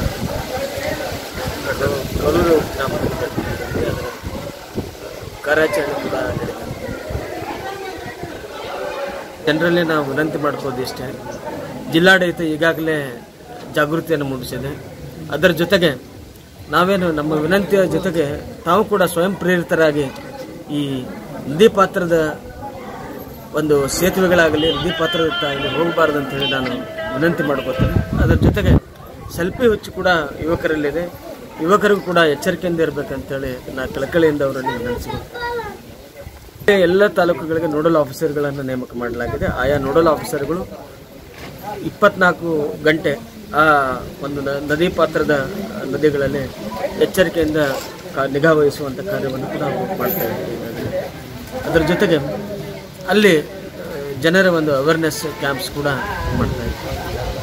[SPEAKER 9] ಕಳೂರು ಗ್ರಾಮದಲ್ಲಿ ನಡೆದಿದೆ. ಅದರ ಕಾರ್ಯಾಚರಣೆ ಕೂಡ ನಡೆದಿದೆ ಜನರಲ್ಲಿ ನಾವು ವಿನಂತಿ ಮಾಡ್ಕೋದು ಇಷ್ಟೇ ಜಿಲ್ಲಾಡಳಿತ ಈಗಾಗಲೇ ಜಾಗೃತಿಯನ್ನು ಮೂಡಿಸಿದೆ ಅದರ ಜೊತೆಗೆ ನಾವೇನು ನಮ್ಮ ವಿನಂತಿಯ ಜೊತೆಗೆ ತಾವು ಕೂಡ ಸ್ವಯಂ ಪ್ರೇರಿತರಾಗಿ ಈ ನದಿ ಪಾತ್ರದ ಒಂದು ಸೇತುವೆಗಳಾಗಲಿ ನದಿ ಪಾತ್ರದ ತ- ಇಲ್ಲಿ ಹೋಗಬಾರ್ದು ಅಂತ ಹೇಳಿ ನಾನು ವಿನಂತಿ ಮಾಡ್ಕೋತೇನೆ ಅದರ ಜೊತೆಗೆ ಸೆಲ್ಫಿ ಹುಚ್ಚು ಕೂಡ ಯುವಕರಲ್ಲಿದೆ ಯುವಕರಿಗೂ ಕೂಡ ಎಚ್ಚರಿಕೆಯಿಂದ ಇರಬೇಕಂತೇಳಿ ನಾನು ಕಳಕಳಿಯಿಂದ ಅವರಲ್ಲಿ ವಿನಂತಿಸಿದೆ ಎಲ್ಲ ತಾಲೂಕುಗಳಿಗೆ ನೋಡಲ್ ಆಫೀಸರ್ಗಳನ್ನು ನೇಮಕ ಮಾಡಲಾಗಿದೆ ಆಯಾ ನೋಡಲ್ ಆಫೀಸರ್ಗಳು ಇಪ್ಪತ್ನಾಲ್ಕು ಗಂಟೆ ಆ ಒಂದು ನ- ನದಿ ಪಾತ್ರದ ನದಿಗಳಲ್ಲಿ ಎಚ್ಚರಿಕೆಯಿಂದ ಕಾ- ನಿಗಾ ವಹಿಸುವಂಥ ಕಾರ್ಯವನ್ನು ಕೂಡ ನಾವು ಮಾಡ್ತಾ ಇದ್ದೀವಿ ಈಗಾಗಲೇ. ಅದರ ಜೊತೆಗೆ ಅಲ್ಲಿ ಆ, ಜನರ ಒಂದು ಅವೇರ್ನೆಸ್ ಕ್ಯಾಂಪ್ಸ್ ಕೂಡ ಮಾಡ್ತಾ ಇದ್ದೀವಿ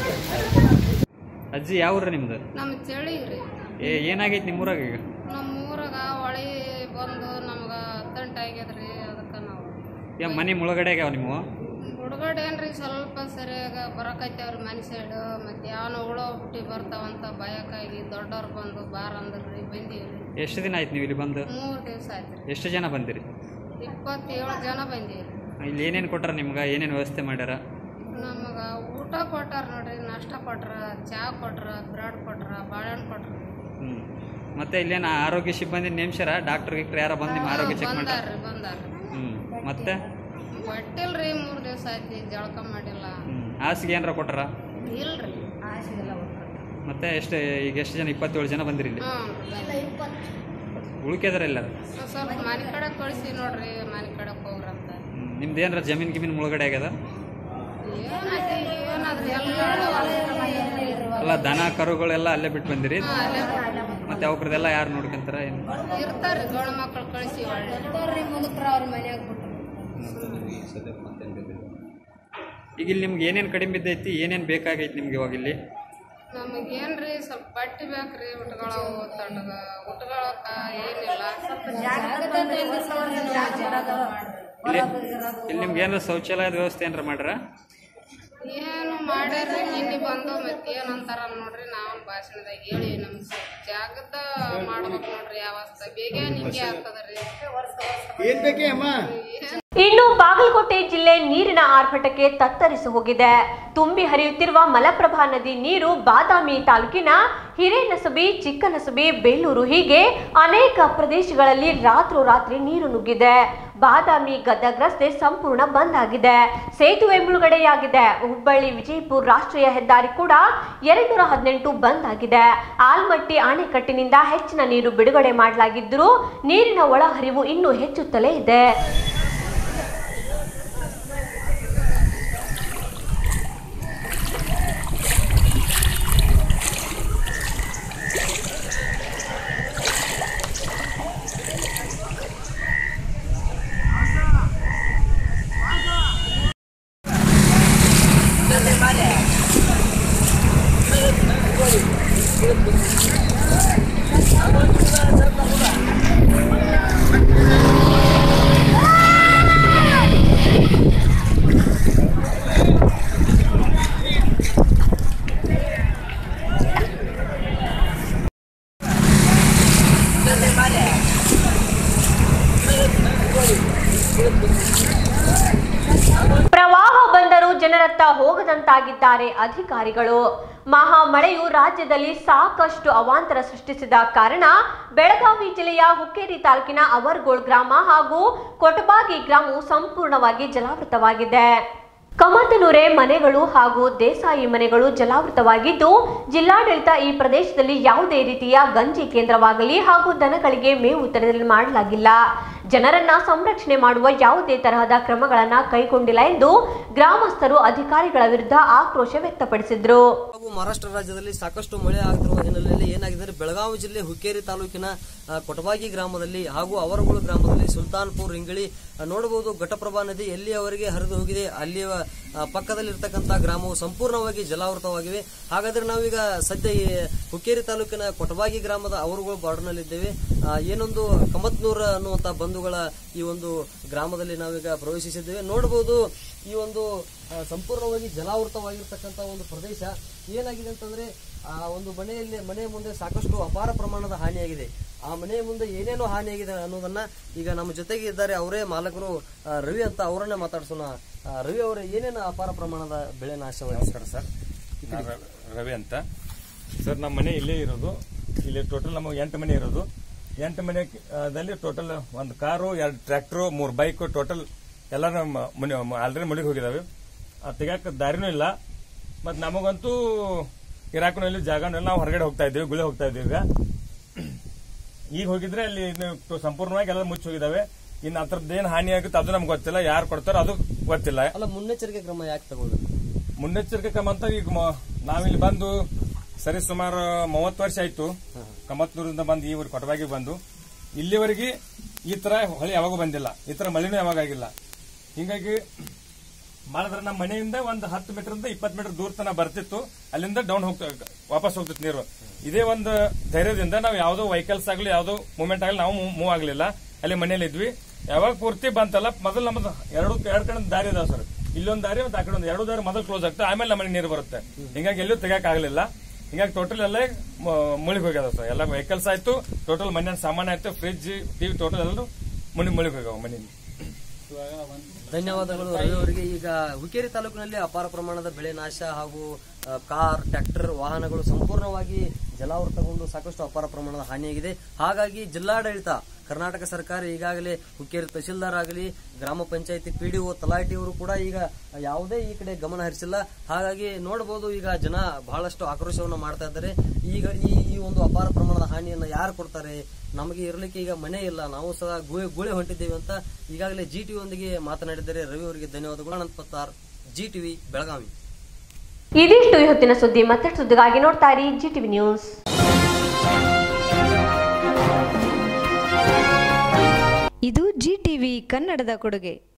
[SPEAKER 10] ಅಜ್ಜಿ ಯಾವ ಊರ ನಿಮ್ದು
[SPEAKER 11] ನಮ್ಮ ಚಳಿ ರೀ
[SPEAKER 10] ಏ ಏನಾಗೈತಿ ನಿಮ್ಮೂರಾಗ ಈಗ
[SPEAKER 11] ನಮ್ಮ ಊರಾಗ ಹೊಳಿ ಬಂದು ನಮ್ಗೆ ತಂಟ ಆಗ್ಯದ್ರಿ ಅದಕ್ಕೆ ನಾವು
[SPEAKER 10] ಯಾ ಮನೆ ಮುಳುಗಡೆ ಆಗ್ಯಾವ ನಿಮ್ಮ
[SPEAKER 11] ಹುಡುಗಡೆ ಏನ್ರಿ ಸ್ವಲ್ಪ ಸರಿಯಾಗ ಬರಕೈತೇವ್ರಿ ಮನೆ ಸೈಡು ಮತ್ತು ಯಾವನ ಹುಳ ಹುಟ್ಟಿ ಬರ್ತಾವಂತ ಭಯಕ್ಕಾಗಿ ದೊಡ್ಡವ್ರು ಬಂದು ಬಾರ ಅಂದ್ರಿ ಬಂದೀವ್ರಿ
[SPEAKER 10] ಎಷ್ಟು ದಿನ ಆಯ್ತು ನೀವು ಇಲ್ಲಿ ಬಂದು
[SPEAKER 11] ಮೂರು ದಿವಸ ಆಯ್ತು ರೀ
[SPEAKER 10] ಎಷ್ಟು ಜನ ಬಂದಿರಿ
[SPEAKER 11] ಇಪ್ಪತ್ತೇಳು ಜನ ಬಂದೀವ್ರಿ
[SPEAKER 10] ಇಲ್ಲಿ ಏನೇನು ಕೊಟ್ಟಾರ ನಿಮ್ಗೆ ಏನೇನು ವ್ಯವಸ್ಥೆ ಮಾಡ್ಯಾರ
[SPEAKER 11] ನಮಗೆ ಊಟ ಕೊಟ್ಟಾರ ನೋಡ್ರಿ ನಾಷ್ಟ ಕೊಟ್ರ ಚಹಾ ಕೊಟ್ರ ಬ್ರೆಡ್ ಕೊಟ್ರ ಬಾಳೆಹಣ್ಣು ಕೊಟ್ರ
[SPEAKER 10] ಹ್ಞೂ ಮತ್ತೆ ಇಲ್ಲೇನು ಆರೋಗ್ಯ ಸಿಬ್ಬಂದಿ ನೇಮ್ಸ್ಯಾರ ಡಾಕ್ಟರ್ ಗಿಕ್ಟರ್ ಯಾರ ಬಂದು ನಿಮ್ಮ ಆರೋಗ್ಯ ಚೆಕ್ ಮಾಡ್ತಾರೆ
[SPEAKER 11] ಬಂದಾರ್ರಿ ಬಂದಾರ್ರಿ
[SPEAKER 10] ಹ್ಞೂ ಮತ್ತೆ
[SPEAKER 11] ಬಟ್ಟಿಲ್ರಿ ಮೂರು ದಿವಸ ಆಯ್ತು ಜಳಕ ಮಾಡಿಲ್ಲ
[SPEAKER 10] ಹ್ಞೂ ಹಾಸಿಗೆ ಏನಾರ ಕೊಟ್ಟಾರ
[SPEAKER 11] ಇಲ್ರಿ ಆಸಿಗೆಲ್ಲ
[SPEAKER 10] ಮತ್ತೆ ಎಷ್ಟು ಈಗ ಎಷ್ಟು ಜನ ಇಪ್ಪತ್ತೇಳು ಜನ ಬಂದಿರಿ ಇಲ್ಲಿ ಉಳ್ಕ್ಯದಾರ ಎಲ್ಲಾರು
[SPEAKER 11] ಸ್ವಲ್ಪ ಮನೆ ಕಡೆ ಕಳಿಸಿ ನೋಡ್ರಿ ಮನೆ ಕಡೆ ಹೋಗ್ರಂತ
[SPEAKER 10] ನಿಮ್ದು ಏನಾರ ಜಮೀನ್ ಗಿಮೀನ್ ಮುಳುಗಡೆ ಆಗ್ಯದ
[SPEAKER 11] ಏನಾಯ್ತು ಏನಾದ್ರಿ ಎಲ್ಲ
[SPEAKER 10] ಅಲ್ಲ ದನ ಕರುಗಳೆಲ್ಲ ಅಲ್ಲೇ ಬಿಟ್ಟು ಬಂದಿರಿ ಮತ್ತೆ ಅವ್ರದ್ದೆಲ್ಲ ಯಾರು ನೋಡ್ಕೊಂತಾರ ಏನು
[SPEAKER 11] ಇರ್ತಾರ್ರಿ ಗಂಡು ಮಕ್ಳು ಕಳಿಸಿ ಒಳ್ಳೆ ಮುದುಕ್ರ ಅವ್ರ ಮನ್ಯಾಗ ಬಿಟ್ರು
[SPEAKER 10] ಈಗ ಇಲ್ಲಿ ನಿಮ್ಗೆ ಏನೇನು ಕಡಿಮೆ ಬಿದ್ದೈತಿ ಏನೇನು ಬೇಕಾಗೈತಿ ನಿಮ್ಗೆ ಇವಾಗ ಇಲ್ಲಿ
[SPEAKER 11] ನಮಗೇನ್ರಿ ಸ್ವಲ್ಪ ಬಟ್ಟೆ ಬೇಕ್ರಿ ಉಟ್ಕೊಳ್ಳೋ ತಣ್ಣಗ ಉಟ್ಕೊಳಕ ಏನಿಲ್ಲ ಸ್ವಲ್ಪ
[SPEAKER 10] ಇಲ್ಲಿ ಇಲ್ಲಿ ನಿಮ್ಗೆ ಏನಾರ ಶೌಚಾಲಯದ ವ್ಯವಸ್ಥೆ ಏನಾರ ಮಾಡ್ರ
[SPEAKER 11] ಏನು ಮಾಡ್ಯಾರ್ರಿ ನಿನ್ನೆ ಬಂದು ಮತ್ತೆ ಏನಂತಾರ ನೋಡ್ರಿ ನಾವು ಭಾಷಣದಾಗ ಹೇಳಿ ನಮ್ಗೆ ಜಾಗದ ಮಾಡ್ಬೇಕು ನೋಡ್ರಿ ಯಾವಸ್ತ ಬೇಗ ನಿಮ್ಗೆ ಆಗ್ತದ್ರಿ
[SPEAKER 7] ಏನ್ ಬೇಕೇ ಅಮ್ಮ
[SPEAKER 1] ಇನ್ನು ಬಾಗಲಕೋಟೆ ಜಿಲ್ಲೆ ನೀರಿನ ಆರ್ಭಟಕ್ಕೆ ತತ್ತರಿಸಿ ಹೋಗಿದೆ ತುಂಬಿ ಹರಿಯುತ್ತಿರುವ ಮಲಪ್ರಭಾ ನದಿ ನೀರು ಬಾದಾಮಿ ತಾಲೂಕಿನ ಹಿರೇನಸಬಿ ಚಿಕ್ಕನಸಬಿ ಬೇಲೂರು ಹೀಗೆ ಅನೇಕ ಪ್ರದೇಶಗಳಲ್ಲಿ ರಾತ್ರೋರಾತ್ರಿ ನೀರು ನುಗ್ಗಿದೆ ಬಾದಾಮಿ ಗದಗ್ ರಸ್ತೆ ಸಂಪೂರ್ಣ ಬಂದ್ ಆಗಿದೆ ಸೇತುವೆ ಮುಳುಗಡೆಯಾಗಿದೆ ಹುಬ್ಬಳ್ಳಿ ವಿಜಯಪುರ ರಾಷ್ಟ್ರೀಯ ಹೆದ್ದಾರಿ ಕೂಡ ಎರಡ್ನೂರ ಹದಿನೆಂಟು ಬಂದ್ ಆಗಿದೆ ಆಲ್ಮಟ್ಟಿ ಅಣೆಕಟ್ಟಿನಿಂದ ಹೆಚ್ಚಿನ ನೀರು ಬಿಡುಗಡೆ ಮಾಡಲಾಗಿದ್ದರೂ ನೀರಿನ ಒಳಹರಿವು ಇನ್ನೂ ಹೆಚ್ಚುತ್ತಲೇ ಇದೆ ಪ್ರವಾಹ ಬಂದರೂ ಜನರತ್ತ ಹೋಗದಂತಾಗಿದ್ದಾರೆ ಅಧಿಕಾರಿಗಳು ಮಹಾ ಮಳೆಯು ರಾಜ್ಯದಲ್ಲಿ ಸಾಕಷ್ಟು ಅವಾಂತರ ಸೃಷ್ಟಿಸಿದ ಕಾರಣ ಬೆಳಗಾವಿ ಜಿಲ್ಲೆಯ ಹುಕ್ಕೇರಿ ತಾಲೂಕಿನ ಅವರ್ಗೋಳ್ ಗ್ರಾಮ ಹಾಗೂ ಕೊಟಬಾಗಿ ಗ್ರಾಮವು ಸಂಪೂರ್ಣವಾಗಿ ಜಲಾವೃತವಾಗಿದೆ ಕಮತನೂರೆ ಮನೆಗಳು ಹಾಗೂ ದೇಸಾಯಿ ಮನೆಗಳು ಜಲಾವೃತವಾಗಿದ್ದು ಜಿಲ್ಲಾಡಳಿತ ಈ ಪ್ರದೇಶದಲ್ಲಿ ಯಾವುದೇ ರೀತಿಯ ಗಂಜಿ ಕೇಂದ್ರವಾಗಲಿ ಹಾಗೂ ದನಗಳಿಗೆ ಮೇವು ವಿತರಣೆ ಮಾಡಲಾಗಿಲ್ಲ ಜನರನ್ನ ಸಂರಕ್ಷಣೆ ಮಾಡುವ ಯಾವುದೇ ತರಹದ ಕ್ರಮಗಳನ್ನ ಕೈಗೊಂಡಿಲ್ಲ ಎಂದು ಗ್ರಾಮಸ್ಥರು ಅಧಿಕಾರಿಗಳ ವಿರುದ್ಧ ಆಕ್ರೋಶ ವ್ಯಕ್ತಪಡಿಸಿದ್ರು
[SPEAKER 12] ಹಾಗೂ ಮಹಾರಾಷ್ಟ್ರ ರಾಜ್ಯದಲ್ಲಿ ಸಾಕಷ್ಟು ಮಳೆ ಆಗ್ತಿರುವ ಹಿನ್ನೆಲೆಯಲ್ಲಿ ಏನಾಗಿದೆ ಅಂದ್ರೆ ಬೆಳಗಾವಿ ಜಿಲ್ಲೆ ಹುಕ್ಕೇರಿ ತಾಲೂಕಿನ ಆ, ಕೊಟಬಾಗಿ ಗ್ರಾಮದಲ್ಲಿ ಹಾಗೂ ಅವರಗೋಳು ಗ್ರಾಮದಲ್ಲಿ ಸುಲ್ತಾನ್ಪುರ್ ರಿಂಗಳಿ ಆ, ನೋಡಬಹುದು ಘಟಪ್ರಭಾ ನದಿ ಎಲ್ಲಿಯವರೆಗೆ ಹರಿದು ಹೋಗಿದೆ ಅಲ್ಲಿಯ ಆ, ಪಕ್ಕದಲ್ಲಿರ್ತಕ್ಕಂಥ ಗ್ರಾಮವು ಸಂಪೂರ್ಣವಾಗಿ ಜಲಾವೃತವಾಗಿವೆ ಹಾಗಾದ್ರೆ ನಾವೀಗ ಸದ್ಯ ಈ ಹುಕ್ಕೇರಿ ತಾಲೂಕಿನ ಕೊಟಬಾಗಿ ಗ್ರಾಮದ ಅವರುಗಳು ಬಾರ್ಡರ್ನಲ್ಲಿದ್ದೇವೆ ಆ, ಏನೊಂದು ಕಮತ್ನೂರ್ ಅನ್ನುವಂತ ಬಂಧುಗಳ ಈ ಒಂದು ಗ್ರಾಮದಲ್ಲಿ ನಾವೀಗ ಪ್ರವೇಶಿಸಿದ್ದೇವೆ ನೋಡಬಹುದು ಈ ಒಂದು ಆ, ಸಂಪೂರ್ಣವಾಗಿ ಜಲಾವೃತವಾಗಿರ್ತಕ್ಕಂಥ ಒಂದು ಪ್ರದೇಶ ಏನಾಗಿದೆ ಅಂತಂದ್ರೆ ಆ ಒಂದು ಮನೆಯಲ್ಲಿ ಮನೆಯ ಮುಂದೆ ಸಾಕಷ್ಟು ಅಪಾರ ಪ್ರಮಾಣದ ಹಾನಿಯಾಗಿದೆ ಆ ಮನೆಯ ಮುಂದೆ ಏನೇನೋ ಹಾನಿಯಾಗಿದೆ ಅನ್ನೋದನ್ನ ಈಗ ನಮ್ಮ ಜೊತೆಗೆ ಇದ್ದಾರೆ ಅವರೇ ಮಾಲಕರು ಆ, ರವಿ ಅಂತ ಅವರನ್ನೇ ಮಾತಾಡ್ಸೋಣ ಆ, ರವಿ ಅವರೇ ಏನೇನು ಅಪಾರ ಪ್ರಮಾಣದ ಬೆಳೆ ನಾಶವಾಗಿದೆ
[SPEAKER 13] ನಮಸ್ಕಾರ ಸರ್ ನಾನು ರ- ರವಿ ಅಂತ ಸರ್ ನಮ್ಮ ಮನೆ ಇಲ್ಲೇ ಇರೋದು ಇಲ್ಲಿ ಟೋಟಲ್ ನಮ್ಮ ಎಂಟು ಮನೆ ಇರೋದು ಎಂಟು ಮನೆ ದಲ್ಲಿ ಟೋಟಲ್ ಒಂದು ಕಾರು ಎರಡು ಟ್ರ್ಯಾಕ್ಟರ್ ಮೂರು ಬೈಕ್ ಟೋಟಲ್ ಎಲ್ಲ ನಮ್ಮ ಮನೆ ಆಲ್ರೆಡಿ ಮುಳುಗಿ ಹೋಗಿದಾವೆ ಅದು ತೆಗಿಯಕ್ಕೆ ದಾರಿನೂ ಇಲ್ಲ ಮತ್ತು ನಮಗಂತೂ ಇರಾಕನೂ ಇಲ್ಲಿ ಜಾಗನೂ ಇಲ್ಲ ನಾವು ಹೊರಗಡೆ ಹೋಗ್ತಾ ಇದ್ದೀವಿ ಗುಳೆ ಹೋಗ್ತಾ ಇದ್ದೀವಿ ಈಗ ಈಗ ಹೋಗಿದ್ರೆ ಅಲ್ಲಿ ಇನ್ನು ಟು- ಸಂಪೂರ್ಣವಾಗಿ ಎಲ್ಲ ಮುಚ್ಚಿ ಹೋಗಿದಾವೆ ಇನ್ನು ಅದ್ರದ್ದು ಏನು ಹಾನಿ ಆಗುತ್ತೆ ಅದು ನಮ್ಗೆ ಗೊತ್ತಿಲ್ಲ ಯಾರು ಕೊಡ್ತಾರೋ ಅದು ಗೊತ್ತಿಲ್ಲ
[SPEAKER 12] ಅಲ್ಲ ಮುನ್ನೆಚ್ಚರಿಕೆ ಕ್ರಮ ಯಾಕೆ ತಗೊಳ್ಬೇಕು
[SPEAKER 13] ಮುನ್ನೆಚ್ಚರಿಕೆ ಕ್ರಮ ಅಂತ ಈಗ ಮ- ನಾವಿಲ್ಲಿ ಬಂದು ಸರಿ ಸುಮಾರು ಮೂವತ್ತು ವರ್ಷ ಆಯ್ತು ಕಮತ್ನೂರಿಂದ ಬಂದು ಈ ಊರು ಕೊಟಬಾಗಿ ಬಂದು ಇಲ್ಲಿವರೆಗೆ ಈ ತರ ಹೊಳೆ ಯಾವಾಗೂ ಬಂದಿಲ್ಲ ಈ ತರ ಮಳೆನೂ ಯಾವಾಗ ಆಗಿಲ್ಲ ಹಿಂಗಾಗಿ ಮಾಡಿದ್ರೆ ನಮ್ಮ ಮನೆಯಿಂದ ಒಂದು ಹತ್ತು ಮೀಟರ್ ಇಂದ ಇಪ್ಪತ್ತು ಮೀಟರ್ ದೂರ ತನಕ ಬರ್ತಿತ್ತು ಅಲ್ಲಿಂದ ಡೌನ್ ಹೋಗ್ತಾ ವಾಪಸ್ ಹೋಗ್ತಿತ್ತು ನೀರು ಇದೇ ಒಂದು ಧೈರ್ಯದಿಂದ ನಾವು ಯಾವುದೋ ವೆಹಿಕಲ್ಸ್ ಆಗಲಿ ಯಾವುದೋ ಮೂವ್ಮೆಂಟ್ ಆಗಲಿ ನಾವು ಮೂವ್ ಆಗಲಿಲ್ಲ ಅಲ್ಲಿ ಮನೇಲಿ ಇದ್ವಿ ಯಾವಾಗ ಪೂರ್ತಿ ಬಂತಲ್ಲ ಮೊದಲು ನಮ್ಮದು ಎರಡು ಎರಡು ಕಡೆ ದಾರಿ ಇದಾವೆ ಸರ್ ಇಲ್ಲೊಂದು ದಾರಿ ಮತ್ತು ಆ ಕಡೆ ಒಂದು ಎರಡು ದಾರಿ ಮೊದಲು ಕ್ಲೋಸ್ ಆಗ್ತದೆ ಆಮೇಲೆ ನಮ್ಮ ಮನೆ ನೀರು ಬರುತ್ತೆ ಹಿಂಗಾಗಿ ಎಲ್ಲೂ ತೆಗಿಯಕ್ ಆಗಲಿಲ್ಲ ಹಿಂಗಾಗಿ ಟೋಟಲ್ ಎಲ್ಲ ಮುಳುಗಿ ಹೋಗ್ಯದ ಸರ್ ಎಲ್ಲ ವೆಹಿಕಲ್ಸ್ ಆಯ್ತು ಟೋಟಲ್ ಮನೆ ಸಾಮಾನು ಆಯ್ತು ಫ್ರಿಜ್ ಟಿವಿ ಟೋಟಲ್ ಎಲ್ಲ ಮುಳಿ ಮುಳುಗಿ ಹೋಗ್ಯಾವ ಮನೆ
[SPEAKER 12] ಧನ್ಯವಾದಗಳು ರವಿ ಅವರಿಗೆ ಈಗ ಹುಕ್ಕೇರಿ ತಾಲೂಕಿನಲ್ಲಿ ಅಪಾರ ಪ್ರಮಾಣದ ಬೆಳೆ ನಾಶ ಹಾಗೂ ಆ, ಕಾರ್ ಟ್ರ್ಯಾಕ್ಟರ್ ವಾಹನಗಳು ಸಂಪೂರ್ಣವಾಗಿ ಜಲಾವೃತಗೊಂಡು ಸಾಕಷ್ಟು ಅಪಾರ ಪ್ರಮಾಣದ ಹಾನಿಯಾಗಿದೆ ಹಾಗಾಗಿ ಜಿಲ್ಲಾಡಳಿತ ಕರ್ನಾಟಕ ಸರ್ಕಾರ ಈಗಾಗಲೇ ಹುಕ್ಕೇರಿ ತಹಶೀಲ್ದಾರ್ ಆಗಲಿ ಗ್ರಾಮ ಪಂಚಾಯತಿ ಪಿಡಿಒ ತಲಾಟಿಯವರು ಕೂಡ ಈಗ ಯಾವುದೇ ಈ ಕಡೆ ಗಮನ ಹರಿಸಿಲ್ಲ ಹಾಗಾಗಿ ನೋಡಬಹುದು ಈಗ ಜನ ಬಹಳಷ್ಟು ಆಕ್ರೋಶವನ್ನು ಮಾಡ್ತಾ ಇದ್ದಾರೆ ಈಗ ಈ ಈ ಒಂದು ಅಪಾರ ಪ್ರಮಾಣದ ಹಾನಿಯನ್ನ ಯಾರು ಕೊಡ್ತಾರೆ ನಮಗೆ ಇರಲಿಕ್ಕೆ ಈಗ ಮನೆ ಇಲ್ಲ ನಾವು ಸಹ ಗುಳೆ ಗುಳೆ ಹೊಂಟಿದ್ದೇವೆ ಅಂತ ಈಗಾಗಲೇ ಜಿ ಟಿವಿ ಒಂದಿಗೆ ಮಾತನಾಡಿದ್ದಾರೆ ರವಿ ಅವರಿಗೆ ಧನ್ಯವಾದಗಳು ಅನಂತ್ ಪತ್ತಾರ್ ಜಿ ಟಿವಿ ಬೆಳಗಾವಿ
[SPEAKER 1] ಇದಿಷ್ಟು ಇವತ್ತಿನ ಸುದ್ದಿ ಮತ್ತಷ್ಟು ಸುದ್ದಿಗಾಗಿ ನೋಡ್ತಾ ಇರಿ ಜಿ ಟಿವಿ ನ್ಯೂಸ್
[SPEAKER 14] ಇದು ಜಿ ಟಿವಿ ಕನ್ನಡದ ಕೊಡುಗೆ